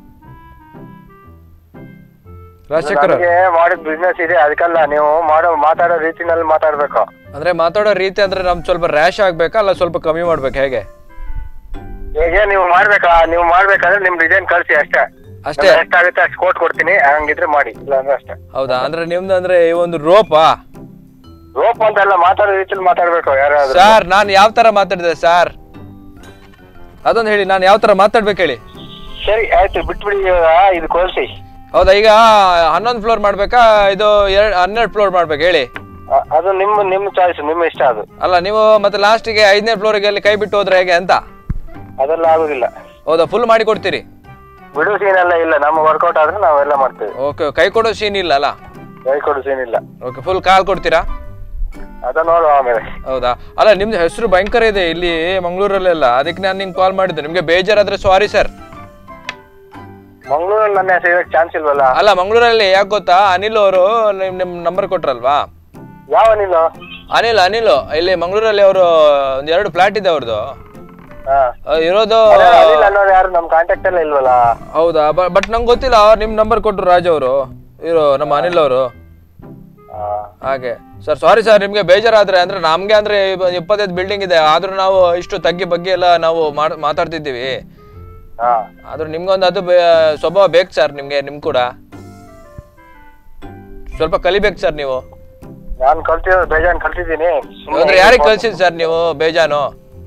ರಾಜಶೇಖರ್ ಅವ್ರೆ, ನನಗೆ ಮಾಡಿದ ಬಿಸ್ನೆಸ್ ಇದೆ ಅದಕ್ಕಲ್ಲ ನೀವು ಮಾಡೋ ಮಾತಾಡೋ ರೀತಿನಲ್ಲಿ ಮಾತಾಡ್ಬೇಕು ಅಂದ್ರೆ ಮಾತಾಡೋ ರೀತಿ ಅಂದ್ರೆ ನಮ್ ಸ್ವಲ್ಪ ರ್ಯಾಶ್ ಆಗ್ಬೇಕಾ ಅಲ್ಲ ಸ್ವಲ್ಪ ಕಮ್ಮಿ ಮಾಡ್ಬೇಕಾ ಹೇಗೆ ಹೇಗೆ ನೀವು ಮಾಡ್ಬೇಕಾ ನೀವು ಮಾಡ್ಬೇಕಂದ್ರೆ ನಿಮ್ ಡಿಸೈನ್ ಕಳ್ಸಿ ಅಷ್ಟೇ ಅಷ್ಟೇ ನಮ್ಗೆ ಎಷ್ಟಾಗುತ್ತೆ ಅಷ್ಟು ಕೋಟ್ ಕೊಡ್ತೀನಿ ಹಂಗಿದ್ರೆ ಮಾಡಿ ಇಲ್ಲ ಅಂದ್ರೆ ಅಷ್ಟೇ ಹೌದಾ ಅಂದ್ರೆ ನಿಮ್ದು ಅಂದ್ರೆ ಈ ಒಂದು ರೋಪಾ ರೋಪ್ ಅಂತೆಲ್ಲ ಮಾತಾಡೋ ರೀತಿಲಿ ಮಾತಾಡ್ಬೇಕು ಯಾರಾದ್ರೂ ಸರ್ ನಾನ್ ಯಾವ ತರ ಮಾತಾಡಿದೆ ಸರ್ ಅದೊಂದು ಹೇಳಿ ನಾನು ಯಾವ ತರ ಮಾತಾಡ್ಬೇಕು ಹೇಳಿ ಸರಿ ಆಯ್ತು ಬಿಟ್ಬಿಡಿ ಇವಾಗ ಇದು ಕೋಲ್ಸಿ ಹೌದಾ ಈಗ ಹನ್ನೊಂದು ಫ್ಲೋರ್ ಮಾಡ್ಬೇಕಾ ಇದು ಎರಡ್ ಹನ್ನೆರಡು ಫ್ಲೋರ್ ಮಾಡ್ಬೇಕು ಹೇಳಿ ಅ- ಅದು ನಿಮ್ಮ ನಿಮ್ಮ ಚಾಯ್ಸ್ ನಿಮ್ಮ ಇಷ್ಟ ಅದು ಅಲ್ಲ ನೀವು ಮತ್ತೆ ಲಾಸ್ಟಿಗೆ ಐದನೇ ಫ್ಲೋರಿಗೆ ಅಲ್ಲಿ ಕೈ ಬಿಟ್ಟು ಹೋದ್ರೆ ಹೇಗೆ ಅಂತ ಅದೆಲ್ಲ ಆಗುದಿಲ್ಲ ಹೌದಾ ಫುಲ್ ಮಾಡಿ ಕೊಡ್ತೀರಿ ಬಿಡು ಸೀನ್ ಎಲ್ಲ ಇಲ್ಲ ನಮ್ಮ ವರ್ಕೌಟ್ ಆದ್ರೆ ನಾವೆಲ್ಲ ಮಾಡ್ತೇವೆ ಓಕೆ ಕೈ ಕೊಡೋ ಸೀನ್ ಇಲ್ಲ ಅಲ್ಲ ಕೈ ಕೊಡು ಸೀನ್ ಇಲ್ಲ ಓಕೆ ಫುಲ್ ಕಾಲ್ ಕೊಡ್ತೀರಾ ಅದ ನೋಡುವ ಆಮೇಲೆ ಹೌದಾ ಅಲ್ಲ ನಿಮ್ದು ಹೆಸರು ಭಯಂಕರ ಇದೆ ಇಲ್ಲಿ ಮಂಗಳೂರಲ್ಲೆಲ್ಲ ಅದಕ್ಕೆ ನಾನು ನಿಮ್ಗೆ ಕಾಲ್ ಮಾಡಿದ್ದೆ ನಿಮ್ಗೆ ಬೇಜಾರಾದ್ರೆ ಸಾರಿ ಸರ್ ಮಂಗಳೂರಲ್ಲಿ ನನ್ನ ಹೆಸರು ಇರಕ್ ಚಾನ್ಸ್ ಇಲ್ವಲ್ಲ ಅಲ್ಲ ಮಂಗಳೂರಲ್ಲಿ ಯಾಕೆ ಗೊತ್ತಾ ಅನಿಲ್ ಅವರು ನಿಮ್ ನಿಮ್ ನಂಬರ್ ಕೊಟ್ರಲ್ವಾ ಯಾವ ನೀನು ಅನಿಲ್ ಅನಿಲ್ ಇಲ್ಲಿ ಮಂಗಳೂರಲ್ಲಿ ಅವರು ಒಂದ್ ಎರಡು ಫ್ಲಾಟ್ ಇದೆ ಅವ್ರದ್ದು ಹಾ ಇರೋದು ಅದೇ ಅನಿಲ್ ಅನ್ನೋರು ಯಾರು ನಮ್ ಕಾಂಟ್ಯಾಕ್ಟ್ ಎಲ್ಲ ಇಲ್ವಲ್ಲ ಹೌದಾ ಬಟ್ ನಂಗೆ ಗೊತ್ತಿಲ್ಲ ಅವ್ರು ನಿಮ್ ನಂಬರ್ ಕೊಟ್ರು ರಾಜ್ ಅವರು ಇರೋ ನಮ್ಮ ಅನಿಲ್ ಅವರು ಹಾ. ಹಾಗೆ ಸರ್ ಸಾರಿ ಸರ್ ನಿಮ್ಗೆ ಬೇಜಾರಾದ್ರೆ ಅಂದ್ರೆ ನಮ್ಗೆ ಅಂದ್ರೆ ಇಪ್ಪ- ಇಪ್ಪತ್ತೈದು ಬಿಲ್ಡಿಂಗ್ ಇದೆ ಆದ್ರೂ ನಾವು ಇಷ್ಟು ತಗ್ಗಿ ಬಗ್ಗೆ ಎಲ್ಲ ನಾವು ಮಾಡ್ ಮಾತಾಡ್ತಿದ್ದೀವಿ ಹಾ ಆದ್ರೂ ನಿಮ್ಗೊಂದು ಅದು ಬೇ- ಸ್ವಭಾವ ಬೇಕು ಸರ್ ನಿಮ್ಗೆ ನಿಮ್ ಕೂಡ ಸ್ವಲ್ಪ ಕಲಿಬೇಕು ಸರ್ ನೀವು ನಾನು ಕಲ್ತಿರೋದು ಬೇಜಾನ್ ಕಲ್ತಿದ್ದೀನಿ ಅಂದ್ರೆ ಯಾರಿಗೆ ಕಳ್ಸಿದ್ ಸರ್ ನೀವು ಬೇಜಾನು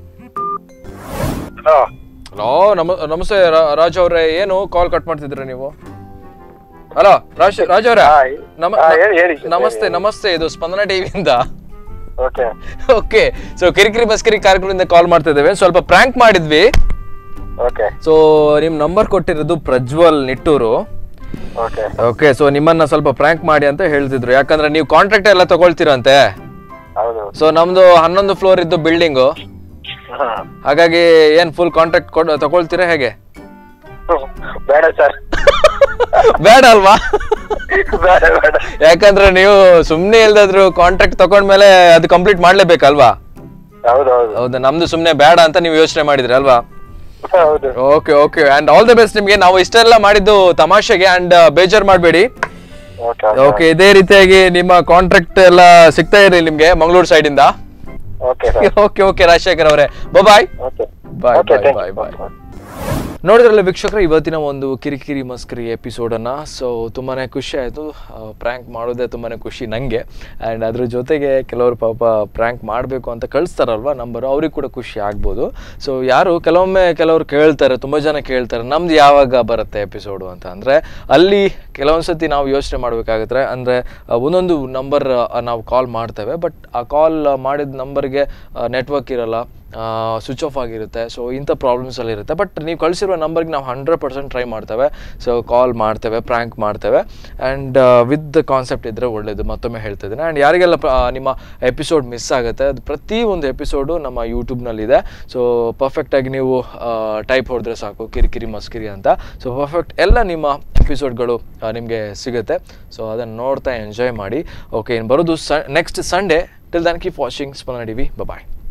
ಹಲೋ ಹಲೋ ನಮ ನಮಸ್ತೆ ರಾ- ರಾಜ್ ಅವ್ರೆ ಏನು ಕಾಲ್ ಕಟ್ ಮಾಡ್ತಿದ್ರಿ ನೀವು ಹಲೋ ರಾಜ್ ರಾಜ್ ಅವ್ರೆ ಹಾ, ನಮ ಹಾ, ಹೇಳಿ, ಹೇಳಿ ಸರ್, ನಮಸ್ತೆ ಹೇಳಿ. ನಮಸ್ತೆ ಇದು ಸ್ಪಂದನ ಟಿವಿಯಿಂದ ಓಕೆ ಓಕೆ ಸೊ ಕಿರಿಕಿರಿ ಬಸ್ಕಿರಿ ಕಾರ್ಯಕ್ರಮದಿಂದ ಕಾಲ್ ಮಾಡ್ತಾ ಇದ್ದೇವೆ ಸ್ವಲ್ಪ ಪ್ರ್ಯಾಂಕ್ ಮಾಡಿದ್ವಿ ಓಕೆ ಸೊ ನಿಮ್ ನಂಬರ್ ಕೊಟ್ಟಿರೋದು Prajwal Nittur okay okay so ನಿಮ್ಮನ್ನ ಸ್ವಲ್ಪ ಪ್ರ್ಯಾಂಕ್ ಮಾಡಿ ಅಂತ ಹೇಳ್ತಿದ್ರು ಯಾಕಂದ್ರೆ ನೀವು ಕಾಂಟ್ರಾಕ್ಟ್ ಎಲ್ಲ ತಗೊಳ್ತೀರಂತೆ ಹೌದು ಸೊ ನಮ್ದು ಹನ್ನೊಂದು ಫ್ಲೋರ್ ಇದ್ದು ಬಿಲ್ಡಿಂಗು ಹಾಗಾಗಿ ಏನ್ ಫುಲ್ ಕಾಂಟ್ರಾಕ್ಟ್ ಕೊಡ್ ತಗೊಳ್ತೀರಾ ಹೇಗೆ ಬೇಡ ಸರ್ ಬೇಡ ಅಲ್ವಾ ಬೇಡ ಬೇಡ ಯಾಕಂದ್ರೆ ನೀವು ಸುಮ್ನೆ ಇಲ್ದಾದ್ರು ಕಾಂಟ್ರಾಕ್ಟ್ ತಗೊಂಡ್ಮೇಲೆ ಅದು ಕಂಪ್ಲೀಟ್ ಮಾಡ್ಲೇಬೇಕಲ್ವಾ ಹೌದು ಹೌದು ಹೌದಾ ನಮ್ದು ಸುಮ್ನೆ ಬೇಡ ಅಂತ ನೀವು ಯೋಚನೆ ಮಾಡಿದ್ರಿ ಅಲ್ವಾ ಹೌದು okay okay and all the best ನಿಮ್ಗೆ ನಾವು ಇಷ್ಟೆಲ್ಲ ಮಾಡಿದ್ದು ತಮಾಷೆಗೆ ಅಂಡ್ ಬೇಜಾರ್ ಮಾಡಬೇಡಿ ಓಕೆ ಓಕೆ ಇದೇ ರೀತಿಯಾಗಿ ನಿಮ್ಮ ಕಾಂಟ್ರಾಕ್ಟ್ ಎಲ್ಲ ಸಿಗ್ತಾ ಇರಿ ನಿಮ್ಗೆ ಮಂಗಳೂರು ಸೈಡ್ ಇಂದ okay sir okay okay Rajashekhar ಅವರೇ bye okay bye okay bye bye ಬಾಯ್ ನೋಡಿದ್ರಲ್ಲ ವೀಕ್ಷಕರ ಇವತ್ತಿನ ಒಂದು ಕಿರಿಕಿರಿ ಮಸ್ಕರಿ ಎಪಿಸೋಡನ್ನು ಸೊ ತುಂಬಾ ಖುಷಿ ಆಯಿತು ಪ್ರ್ಯಾಂಕ್ ಮಾಡೋದೇ ತುಂಬಾ ಖುಷಿ ನನಗೆ ಆ್ಯಂಡ್ ಅದ್ರ ಜೊತೆಗೆ ಕೆಲವರು ಪಾಪ ಪ್ರ್ಯಾಂಕ್ ಮಾಡಬೇಕು ಅಂತ ಕಳಿಸ್ತಾರಲ್ವ ನಂಬರು ಅವ್ರಿಗೆ ಕೂಡ ಖುಷಿ ಆಗ್ಬೋದು ಸೊ ಯಾರು ಕೆಲವೊಮ್ಮೆ ಕೆಲವರು ಕೇಳ್ತಾರೆ ತುಂಬ ಜನ ಕೇಳ್ತಾರೆ ನಮ್ದು ಯಾವಾಗ ಬರುತ್ತೆ ಎಪಿಸೋಡು ಅಂತ ಅಂದರೆ ಅಲ್ಲಿ ಕೆಲವೊಂದು ಸತಿ ನಾವು ಯೋಚನೆ ಮಾಡಬೇಕಾಗುತ್ತೆ ಅಂದರೆ ಒಂದೊಂದು ನಂಬರ್ ನಾವು ಕಾಲ್ ಮಾಡ್ತೇವೆ ಬಟ್ ಆ ಕಾಲ್ ಮಾಡಿದ ನಂಬರ್ಗೆ ನೆಟ್ವರ್ಕ್ ಇರಲ್ಲ ಸ್ವಿಚ್ ಆಫ್ ಆಗಿರುತ್ತೆ ಸೊ ಇಂಥ ಪ್ರಾಬ್ಲಮ್ಸ್ ಎಲ್ಲ ಇರುತ್ತೆ ಬಟ್ ನೀವು ಕಳಿಸಿರುವ ನಂಬರ್ಗೆ ನಾವು ಹಂಡ್ರೆಡ್ ಪರ್ಸೆಂಟ್ ಟ್ರೈ ಮಾಡ್ತೇವೆ ಸೊ ಕಾಲ್ ಮಾಡ್ತೇವೆ ಪ್ರ್ಯಾಂಕ್ ಮಾಡ್ತೇವೆ ಆ್ಯಂಡ್ ವಿತ್ ದ ಕಾನ್ಸೆಪ್ಟ್ ಇದ್ದರೆ ಒಳ್ಳೆಯದು ಮತ್ತೊಮ್ಮೆ ಹೇಳ್ತಾ ಇದ್ದೀನಿ ಆ್ಯಂಡ್ ಯಾರಿಗೆಲ್ಲ ಪ್ರ- ಆ, ನಿಮ್ಮ ಎಪಿಸೋಡ್ ಮಿಸ್ ಆಗುತ್ತೆ ಅದು ಪ್ರತಿ ಒಂದು ಎಪಿಸೋಡು ನಮ್ಮ ಯೂಟ್ಯೂಬ್ನಲ್ಲಿದೆ ಸೊ ಪರ್ಫೆಕ್ಟಾಗಿ ನೀವು ಟೈಪ್ ಹೊಡೆದ್ರೆ ಸಾಕು ಕಿರಿಕಿರಿ ಮಸ್ಕಿರಿ ಅಂತ ಸೊ ಪರ್ಫೆಕ್ಟ್ ಎಲ್ಲ ನಿಮ್ಮ ಎಪಿಸೋಡ್ಗಳು ನಿಮಗೆ ಸಿಗುತ್ತೆ ಸೊ ಅದನ್ನು ನೋಡ್ತಾ ಎಂಜಾಯ್ ಮಾಡಿ ಓಕೆ ಇನ್ನು ಬರೋದು ಸ next Sunday till then keep watching Spandana TV ಬಾಯ್